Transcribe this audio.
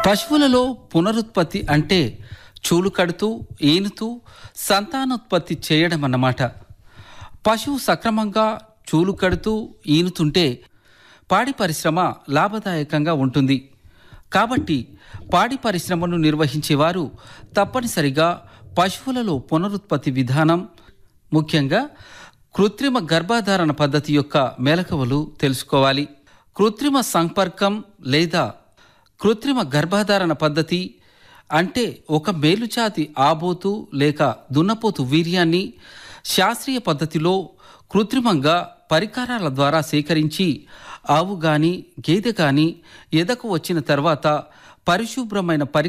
పశువులలో పునరుత్పత్తి అంటే చూలు కడుతూ ఈనుతూ సంతానోత్పత్తి చేయడం అన్నమాట పశువు సక్రమంగా చూలు కడుతూ ఈనుతుంటే పాడి పరిశ్రమ లాభదాయకంగా ఉంటుంది కాబట్టి పాడి పరిశ్రమను నిర్వహించేవారు తప్పనిసరిగా పశువులలో పునరుత్పత్తి విధానం ముఖ్యంగా కృత్రిమ గర్భధారణ పద్ధతి యొక్క మెలకువలు తెలుసుకోవాలి కృత్రిమ సంపర్కం లేదా కృత్రిమ గర్భధారణ పద్ధతి అంటే ఒక మేలుజాతి ఆబోతు లేక దున్నపోతు వీర్యాన్ని శాస్త్రీయ పద్ధతిలో కృత్రిమంగా పరికరాల ద్వారా సేకరించి ఆవు గాని గేదె గాని ఎదకు వచ్చిన తర్వాత పరిశుభ్రమైన పరి